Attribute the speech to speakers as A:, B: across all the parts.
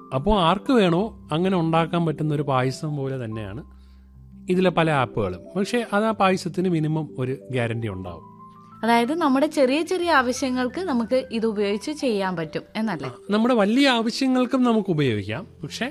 A: അപ്പോൾ ആർക്ക് വേണോ അങ്ങനെ ഉണ്ടാക്കാൻ പറ്റുന്ന ഒരു പായസം പോലെ തന്നെയാണ് ഇതിലെ പല ആപ്പുകളും പക്ഷേ അത് ആ പായസത്തിന് മിനിമം ഒരു ഗ്യാരണ്ടി ഉണ്ടാവും
B: അതായത് നമ്മുടെ ചെറിയ ചെറിയ ആവശ്യങ്ങൾക്ക് നമുക്ക് ഇത് ഉപയോഗിച്ച് ചെയ്യാൻ പറ്റും എന്നല്ലേ
A: നമ്മുടെ വലിയ ആവശ്യങ്ങൾക്കും നമുക്ക് ഉപയോഗിക്കാം പക്ഷേ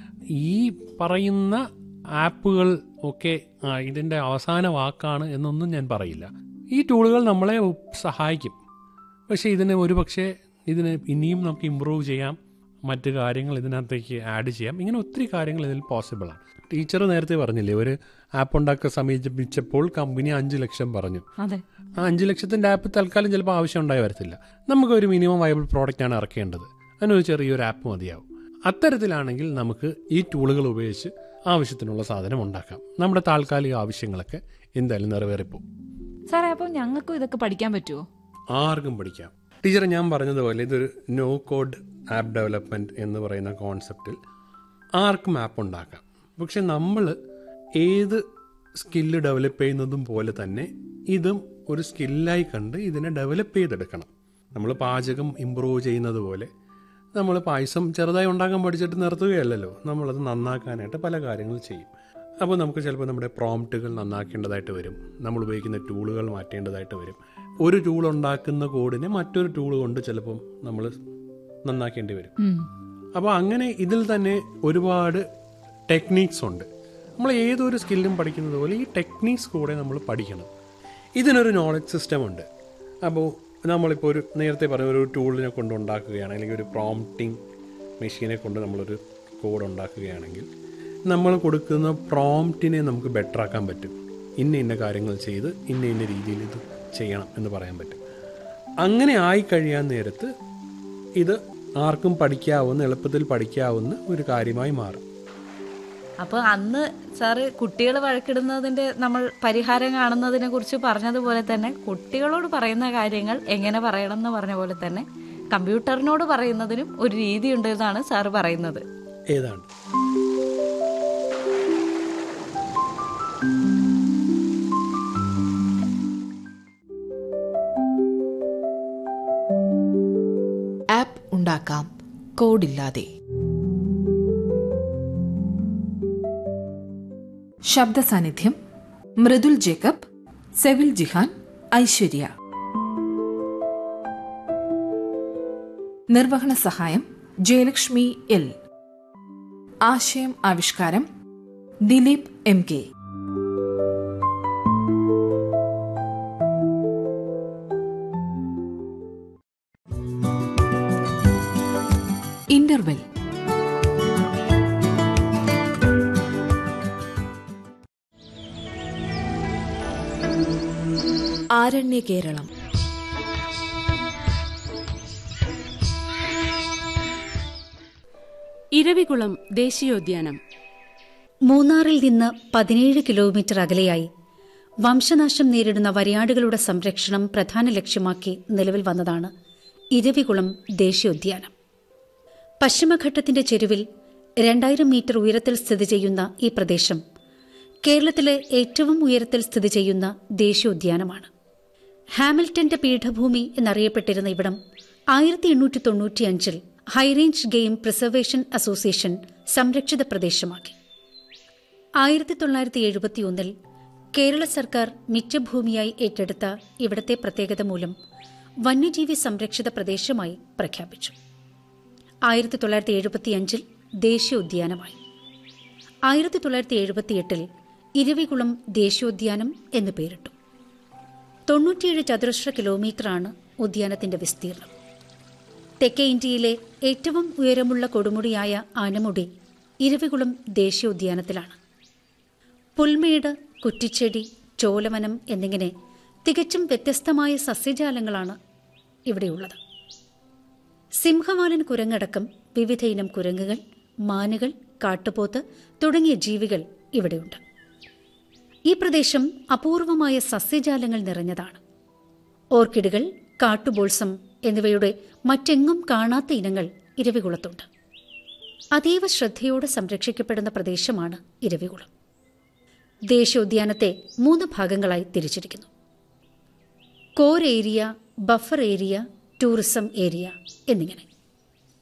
A: ഈ പറയുന്ന ആപ്പുകൾ ഒക്കെ ആ, ഇതിൻ്റെ അവസാന വാക്കാണ് എന്നൊന്നും ഞാൻ പറയില്ല ഈ ടൂളുകൾ നമ്മളെ ഉ- സഹായിക്കും പക്ഷേ ഇതിന് ഒരു പക്ഷേ ഇതിന് ഇനിയും നമുക്ക് ഇമ്പ്രൂവ് ചെയ്യാം മറ്റു കാര്യങ്ങൾ ഇതിനകത്തേക്ക് ആഡ് ചെയ്യാം ഇങ്ങനെ ഒത്തിരി കാര്യങ്ങൾ ഇതിൽ പോസിബിളാണ് ടീച്ചർ നേരത്തെ പറഞ്ഞില്ലേ ഒരു ആപ്പ് ഉണ്ടാക്കാൻ സമീപിച്ചപ്പോൾ കമ്പനി അഞ്ച് ലക്ഷം പറഞ്ഞു
B: അതെ
A: ആ അഞ്ച് ലക്ഷത്തിൻ്റെ ആപ്പ് തൽക്കാലം ചിലപ്പോൾ ആവശ്യം ഉണ്ടായി വരത്തില്ല നമുക്കൊരു മിനിമം വയബിൾ പ്രോഡക്റ്റ് ആണ് ഇറക്കേണ്ടത് അതിനൊരു ചെറിയൊരു ആപ്പ് മതിയാവും അത്തരത്തിലാണെങ്കിൽ നമുക്ക് ഈ ടൂളുകൾ ഉപയോഗിച്ച് ആവശ്യത്തിനുള്ള സാധനം ഉണ്ടാക്കാം നമ്മുടെ താൽക്കാലിക ആവശ്യങ്ങളൊക്കെ എന്തായാലും നിറവേറിപ്പോവും
C: സാറേ അപ്പം ഞങ്ങൾക്കും ഇതൊക്കെ പഠിക്കാൻ പറ്റുമോ
A: ആർക്കും പഠിക്കാം ടീച്ചർ ഞാൻ പറഞ്ഞതുപോലെ ഇതൊരു നോ കോഡ് ആപ്പ് ഡെവലപ്മെൻറ്റ് എന്ന് പറയുന്ന കോൺസെപ്റ്റിൽ ആർക്കും ആപ്പ് ഉണ്ടാക്കാം പക്ഷെ നമ്മൾ ഏത് സ്കില്ല് ഡെവലപ്പ് ചെയ്യുന്നതും പോലെ തന്നെ ഇതും ഒരു സ്കില്ലായി കണ്ട് ഇതിനെ ഡെവലപ്പ് ചെയ്തെടുക്കണം നമ്മൾ പാചകം ഇമ്പ്രൂവ് ചെയ്യുന്നത് പോലെ നമ്മൾ പായസം ചെറുതായി ഉണ്ടാക്കാൻ പഠിച്ചിട്ട് നിർത്തുകയല്ലല്ലോ നമ്മളത് നന്നാക്കാനായിട്ട് പല കാര്യങ്ങൾ ചെയ്യും അപ്പോൾ നമുക്ക് ചിലപ്പോൾ നമ്മുടെ പ്രോംപ്റ്റുകൾ നന്നാക്കേണ്ടതായിട്ട് വരും നമ്മൾ ഉപയോഗിക്കുന്ന ടൂളുകൾ മാറ്റേണ്ടതായിട്ട് വരും ഒരു ടൂൾ ഉണ്ടാക്കുന്ന കോഡിനെ മറ്റൊരു ടൂൾ കൊണ്ട് ചിലപ്പം നമ്മൾ നന്നാക്കേണ്ടി വരും അപ്പോൾ അങ്ങനെ ഇതിൽ തന്നെ ഒരുപാട് ടെക്നീക്സ് ഉണ്ട് നമ്മൾ ഏതൊരു സ്കില്ലും പഠിക്കുന്നത് പോലെ ഈ ടെക്നീക്സ് കൂടെ നമ്മൾ പഠിക്കണം ഇതിനൊരു നോളജ് സിസ്റ്റം ഉണ്ട് അപ്പോൾ നമ്മളിപ്പോൾ ഒരു നേരത്തെ പറഞ്ഞ ഒരു ടൂളിനെ കൊണ്ട് ഉണ്ടാക്കുകയാണ് അല്ലെങ്കിൽ ഒരു പ്രോംപ്റ്റിംഗ് മെഷീനെ കൊണ്ട് നമ്മളൊരു കോഡ് ഉണ്ടാക്കുകയാണെങ്കിൽ നമ്മൾ കൊടുക്കുന്ന പ്രോംപ്റ്റിനെ നമുക്ക് ബെറ്റർ ആക്കാൻ പറ്റും ഇന്ന ഇന്ന കാര്യങ്ങൾ ചെയ്ത് ഇന്ന ഇന്ന രീതിയിൽ ഇത് ചെയ്യണം എന്ന് പറയാൻ പറ്റും അങ്ങനെ ആയി കഴിയാൻ നേരത്ത് ഇത് ആർക്കും പഠിക്കാവുന്ന എളുപ്പത്തിൽ പഠിക്കാവുന്ന ഒരു കാര്യമായി മാറും
B: അപ്പൊ അന്ന് സാറ് കുട്ടികൾ വഴക്കിടുന്നതിന്റെ നമ്മൾ പരിഹാരം കാണുന്നതിനെ കുറിച്ച് പറഞ്ഞതുപോലെ തന്നെ കുട്ടികളോട് പറയുന്ന കാര്യങ്ങൾ എങ്ങനെ പറയണം എന്ന് പറഞ്ഞ പോലെ തന്നെ കമ്പ്യൂട്ടറിനോട് പറയുന്നതിനും ഒരു രീതിയുണ്ട് എന്നാണ് സാറ് പറയുന്നത്
A: ഏതാണ്ട്
D: ആപ്പ് ഉണ്ടാക്കാം കോഡില്ലാതെ ശബ്ദ സാന്നിധ്യം മൃദുൽ ജേക്കബ് സെവിൽ ജിഹാൻ ഐശ്വര്യ നിർവഹണ സഹായം ജയലക്ഷ്മി എൽ ആശയം ആവിഷ്കാരം Dileep M K interval Aranya Keralam
E: Eravikulam ദേശീയോദ്യാനം
F: മൂന്നാറിൽ നിന്ന് പതിനേഴ് കിലോമീറ്റർ അകലെയായി വംശനാശം നേരിടുന്ന വരയാടുകളുടെ സംരക്ഷണം പ്രധാന ലക്ഷ്യമാക്കി നിലവിൽ വന്നതാണ് ഇരവികുളം ദേശീയോദ്യാനം പശ്ചിമഘട്ടത്തിന്റെ ചെരുവിൽ രണ്ടായിരം മീറ്റർ ഉയരത്തിൽ സ്ഥിതി ചെയ്യുന്ന ഈ പ്രദേശം കേരളത്തിലെ ഏറ്റവും ഉയരത്തിൽ സ്ഥിതി ചെയ്യുന്ന ദേശീയോദ്യാനമാണ് ഹാമിൽട്ടന്റെ പീഠഭൂമി എന്നറിയപ്പെട്ടിരുന്ന ഇവിടം ആയിരത്തി എണ്ണൂറ്റി തൊണ്ണൂറ്റിയഞ്ചിൽ ഹൈറേഞ്ച് ഗെയിം പ്രിസർവേഷൻ അസോസിയേഷൻ സംരക്ഷിത പ്രദേശമാക്കി ആയിരത്തി തൊള്ളായിരത്തി എഴുപത്തിയൊന്നിൽ കേരള സർക്കാർ മിച്ചഭൂമിയായി ഏറ്റെടുത്ത ഇവിടത്തെ പ്രത്യേകത മൂലം വന്യജീവി സംരക്ഷിത പ്രദേശമായി പ്രഖ്യാപിച്ചു ആയിരത്തി തൊള്ളായിരത്തി എഴുപത്തിയഞ്ചിൽ ദേശീയോദ്യാനമായി ആയിരത്തി തൊള്ളായിരത്തി എഴുപത്തിയെട്ടിൽ ഇരവികുളം ദേശീയോദ്യാനം എന്ന് പേരിട്ടു തൊണ്ണൂറ്റിയേഴ് ചതുരശ്ര കിലോമീറ്ററാണ് ഉദ്യാനത്തിന്റെ വിസ്തീർണം തെക്കേ ഇന്ത്യയിലെ ഏറ്റവും ഉയരമുള്ള കൊടുമുടിയായ ആനമുടി ഇരവികുളം ദേശീയോദ്യാനത്തിലാണ് പുൽമേട് കുറ്റിച്ചെടി ചോലവനം എന്നിങ്ങനെ തികച്ചും വ്യത്യസ്തമായ സസ്യജാലങ്ങളാണ് ഇവിടെയുള്ളത് സിംഹവാലൻ കുരങ്ങടക്കം വിവിധയിനം കുരങ്ങുകൾ മാനുകൾ കാട്ടുപോത്ത് തുടങ്ങിയ ജീവികൾ ഇവിടെയുണ്ട് ഈ പ്രദേശം അപൂർവമായ സസ്യജാലങ്ങൾ നിറഞ്ഞതാണ് ഓർക്കിഡുകൾ കാട്ടുബോൾസം എന്നിവയുടെ മറ്റെങ്ങും കാണാത്ത ഇനങ്ങൾ ഇരവികുളത്തുണ്ട് അതീവ ശ്രദ്ധയോടെ സംരക്ഷിക്കപ്പെടുന്ന പ്രദേശമാണ് ഇരവികുളം ദേശീയോദ്യാനത്തെ മൂന്ന് ഭാഗങ്ങളായി തിരിച്ചിരിക്കുന്നു core area buffer area tourism area എന്നിങ്ങനെ